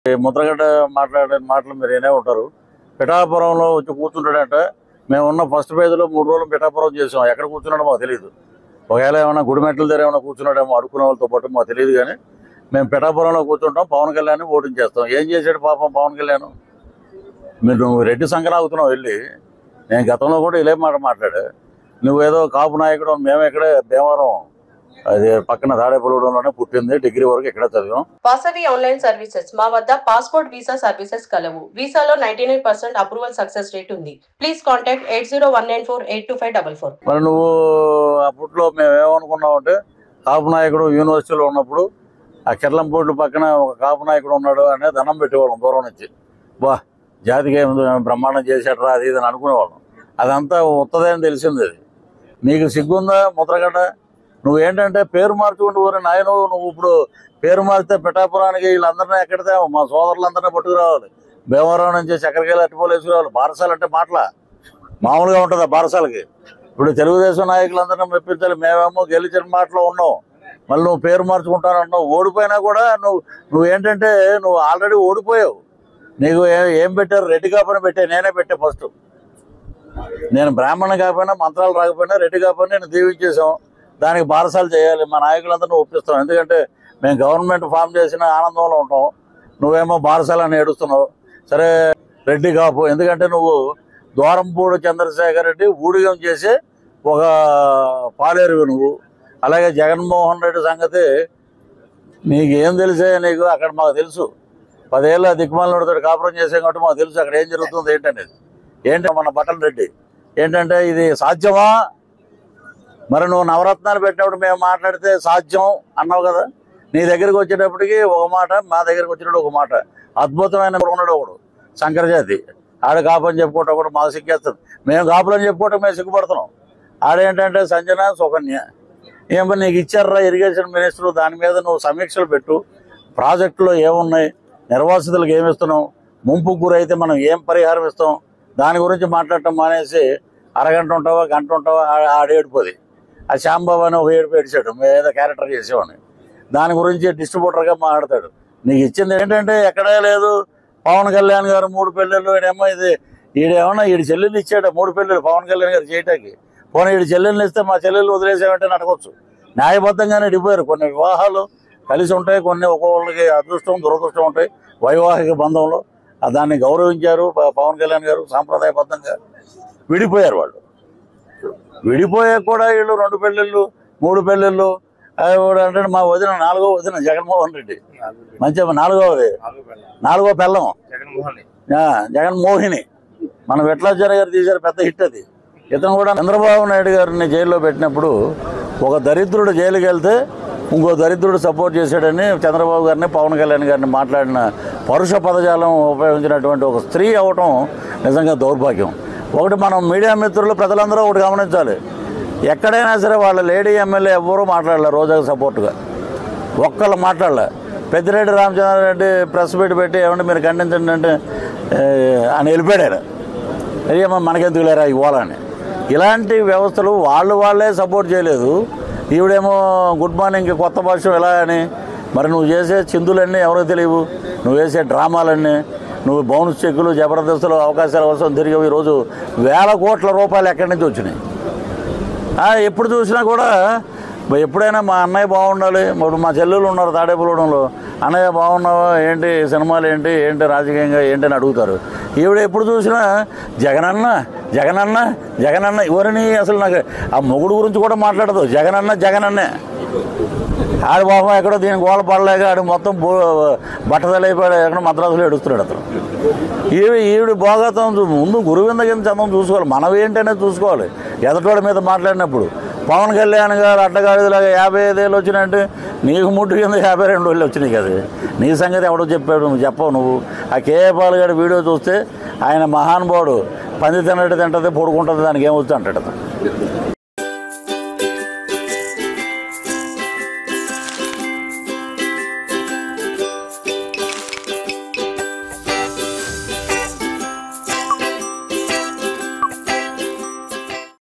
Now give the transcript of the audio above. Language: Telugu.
ఈ ముద్రగడ్డ మాట్లాడే మాటలు మీరు వినే ఉంటారు పిఠాపురంలో వచ్చి కూర్చుంటాడంటే మేము ఉన్న ఫస్ట్ పేజ్లో మూడు రోజులు పిఠాపురం చేసాం ఎక్కడ కూర్చున్నాడో మాకు తెలియదు ఒకవేళ ఏమైనా గుడిమెట్ల దగ్గర ఏమైనా కూర్చున్నాడేమో అడుకునే వాళ్ళతో పాటు మాకు తెలియదు కానీ మేము పిఠాపురంలో కూర్చుంటాం పవన్ కళ్యాణ్ ఓటింగ్ చేస్తాం ఏం చేశాడు పాపం పవన్ కళ్యాణ్ మీరు నువ్వు రెడ్డి సంఘం ఆగుతున్నావు వెళ్ళి నేను గతంలో కూడా ఇలే మాట మాట్లాడా నువ్వేదో కాపు నాయకుడు మేము ఇక్కడే భీమవరం అది పక్కన తాడేపల్లిలోనే పుట్టింది డిగ్రీ వరకు ఇక్కడే చదివాం వాసవి ఆన్లైన్ సర్వీసెస్ మా వద్ద పాస్పోర్ట్ వీసా సర్వీసెస్ కలవు వీసాలో ninety nine percent approval success rate ఉంది please contact eight zero one nine four eight two five double four మరి నువ్వు అప్పట్లో మేము ఏమనుకున్నామంటే కాపు నాయకుడు యూనివర్సిటీలో ఉన్నప్పుడు ఆ కిర్లంపూడి పక్కన ఒక కాపు నాయకుడు ఉన్నాడు అనే దండం పెట్టేవాళ్ళం దూరం నుంచి బా జాతికి ఏం బ్రహ్మాండం చేసేట్రా అది ఇది అని అనుకునేవాళ్ళం అదంతా ఉత్తదే అని తెలిసింది అది నీకు సిగ్గుందా ముద్రగడ్డ నువ్వేంటంటే పేరు మార్చుకుంటూ ఊరే నాయన నువ్వు ఇప్పుడు పేరు మారితే పిఠాపురానికి వీళ్ళందరినీ ఎక్కడితే మా సోదరులందరినీ పట్టుకురావాలి భీమవరం నుంచి చక్కెరకాయలు అట్టుపోలు వేసుకురావాలి బారసాలు అంటే మాటల మామూలుగా ఉంటుంది ఆ బారసాలకి ఇప్పుడు తెలుగుదేశం నాయకులందరినీ మెప్పించాలి మేమేమో గెలిచిన మాటలో ఉన్నాం మళ్ళీ నువ్వు పేరు మార్చుకుంటానంటున్నావు ఓడిపోయినా కూడా నువ్వు నువ్వు ఏంటంటే నువ్వు ఆల్రెడీ ఓడిపోయావు నీకు ఏ- ఏం పెట్టారు రెడ్డి కాపని పెట్టే నేనే పెట్టా ఫస్ట్ నేను బ్రాహ్మణ కాకపోయినా మంత్రాలు రాకపోయినా రెడ్డి కాకపోయినా నేను దీవించేసాం దానికి బారసాలు చేయాలి మా నాయకులందరినీ ఒప్పిస్తాం ఎందుకంటే మేము గవర్నమెంట్ ఫామ్ చేసిన ఆనందంలో ఉంటాం నువ్వేమో బారసాలు అని ఏడుస్తున్నావు సరే రెడ్డి కాపు ఎందుకంటే నువ్వు దూరంపూడి చంద్రశేఖర్ రెడ్డి ఊడిగం చేసి ఒక పాలేరువి నువ్వు అలాగే జగన్మోహన్ రెడ్డి సంగతి నీకు ఏం తెలిసే నీకు అక్కడ మాకు తెలుసు పదేళ్ళ దిక్కుమాలతో కాపురం చేసాం కాబట్టి మాకు తెలుసు అక్కడ ఏం జరుగుతుంది ఏంటనేది ఏంటి మన బట్టల రెడ్డి ఏంటంటే ఇది సాధ్యమా మరి నువ్వు నవరత్నాలు పెట్టినప్పుడు మేము మాట్లాడితే సాధ్యం అన్నావు కదా నీ దగ్గరికి వచ్చేటప్పటికి ఒక మాట మా దగ్గరికి వచ్చినప్పుడు ఒక మాట అద్భుతమైన ఉన్నాడు ఒకడు శంకరజాతి ఆడ కాపని చెప్పుకోవటం కూడా మాకు సిగ్గేస్తుంది మేము కాపులని చెప్పుకోవటం మేము సిగ్గుపడుతున్నాం ఆడేంటంటే సంజన సుకన్య ఏమో నీకు ఇచ్చారా ఇరిగేషన్ మినిస్టర్ దాని మీద నువ్వు సమీక్షలు పెట్టు ప్రాజెక్టులో ఏమున్నాయి నిర్వాసితులకు ఏమి ఇస్తున్నాం ముంపుకు గురైతే మనం ఏం పరిహారం ఇస్తాం దాని గురించి మాట్లాడటం మానేసి అరగంట ఉంటావా గంట ఉంటావా ఆ- ఆడేడిపోది ఆ శ్యాంబాబు అని ఒక ఏడుపు ఏడిచాడు మేము ఏదో క్యారెక్టర్ చేసేవాడిని దాని గురించి డిస్ట్రిబ్యూటర్గా మాట్లాడతాడు నీకు ఇచ్చింది ఏంటంటే ఎక్కడే లేదు పవన్ కళ్యాణ్ గారు మూడు పెళ్ళిళ్ళు ఈడేమో ఇది ఈడేమన్నా ఈడి చెల్లెలు ఇచ్చాడు మూడు పెళ్ళిళ్ళు పవన్ కళ్యాణ్ గారు చేయటానికి పోనీ ఈడి చెల్లెళ్ళు ఇస్తే మా చెల్లెళ్ళు వదిలేసామంటే నడకొచ్చు న్యాయబద్ధంగానే ఇడిపోయారు కొన్ని వివాహాలు కలిసి ఉంటాయి కొన్ని ఒక్కొక్కరికి అదృష్టం దురదృష్టం ఉంటాయి వైవాహిక బంధంలో ఆ దాన్ని గౌరవించారు ప- పవన్ కళ్యాణ్ గారు సాంప్రదాయబద్ధంగా విడిపోయారు వాళ్ళు విడిపోయాక కూడా వీళ్ళు రెండు పెళ్ళిళ్ళు మూడు పెళ్ళిళ్ళు అవి కూడా అంటే మా వదిన నాలుగో వదిన జగన్మోహన్ రెడ్డి మంచిగా నాలుగోది నాలుగో పెళ్ళం జగన్మోహన్ ఆ, జగన్మోహిని మన విట్లాచార్య గారు తీశారు పెద్ద హిట్ అది ఇతను కూడా చంద్రబాబు నాయుడు గారిని జైల్లో పెట్టినప్పుడు ఒక దరిద్రుడు జైలుకి వెళ్తే ఇంకో దరిద్రుడు సపోర్ట్ చేశాడని చంద్రబాబు గారిని పవన్ కళ్యాణ్ గారిని మాట్లాడిన పరుష పదజాలం ఉపయోగించినటువంటి ఒక స్త్రీ అవటం నిజంగా దౌర్భాగ్యం ఒకటి మనం మీడియా మిత్రులు ప్రజలందరూ ఒకటి గమనించాలి ఎక్కడైనా సరే వాళ్ళ లేడీ ఎమ్మెల్యే ఎవ్వరూ మాట్లాడలేరు రోజాకు సపోర్ట్గా ఒక్కళ్ళు మాట్లాడలే పెద్దిరెడ్డి రామచంద్రారెడ్డి ప్రెస్ పెట్టి పెట్టి ఏమంటే మీరు ఖండించండి అంటే ఏ, అని వెళ్ళిపోయాడు ఆయన. అయ్యమ్మ మనకెందుకు లేరా ఇవ్వాలని ఇలాంటి వ్యవస్థలు వాళ్ళు వాళ్ళే సపోర్ట్ చేయలేదు ఈవిడేమో గుడ్ మార్నింగ్ కొత్త భాష ఎలా అని మరి నువ్వు చేసే చిందులన్నీ ఎవరో తెలియవు నువ్వు వేసే డ్రామాలన్నీ నువ్వు బౌన్స్ చెక్కులు జబర్దస్తులు అవకాశాల కోసం తిరిగి ఈరోజు వేల కోట్ల రూపాయలు ఎక్కడి నుంచి వచ్చినాయి ఆ, ఎప్పుడు చూసినా కూడా బ- ఎప్పుడైనా మా అన్నయ్య బాగుండాలి ఇప్పుడు మా చెల్లెలు ఉన్నారు తాడేపులూడంలో అన్నయ్య బాగున్నావా ఏంటి సినిమాలు ఏంటి ఏంటి రాజకీయంగా ఏంటి అని అడుగుతారు ఈవిడ ఎప్పుడు చూసినా జగనన్న జగనన్న జగనన్న ఎవరిని అసలు నాకు ఆ మొగుడు గురించి కూడా మాట్లాడదు జగనన్న జగనన్నే ఆడు పాపం ఎక్కడో దీని గోల పడలేక ఆడు మొత్తం బో బట్టదలైపోయాడు ఎక్కడ మద్రాసులో ఏడుస్తున్నాడు అతను ఈవి ఈవిడ భోగతం చూ- ముందు గురువింద కింద చందం చూసుకోవాలి మనం ఏంటనేది చూసుకోవాలి ఎదటోడి మీద మాట్లాడినప్పుడు పవన్ కళ్యాణ్ గారు అడ్డగాడిలాగా యాభై ఐదేళ్ళు వచ్చినాయంటే నీకు ముట్టు కింద యాభై రెండు వేలు వచ్చినాయి కదా నీ సంగతి ఎవడో చెప్పాడు నువ్వు చెప్పవు నువ్వు ఆ కేఏ పాల్ గారి వీడియో చూస్తే ఆయన మహానుభావుడు పంది తిన్నట్టు తింటది పడుకుంటుంది దానికి ఏమొచ్చు అంటాడు అతను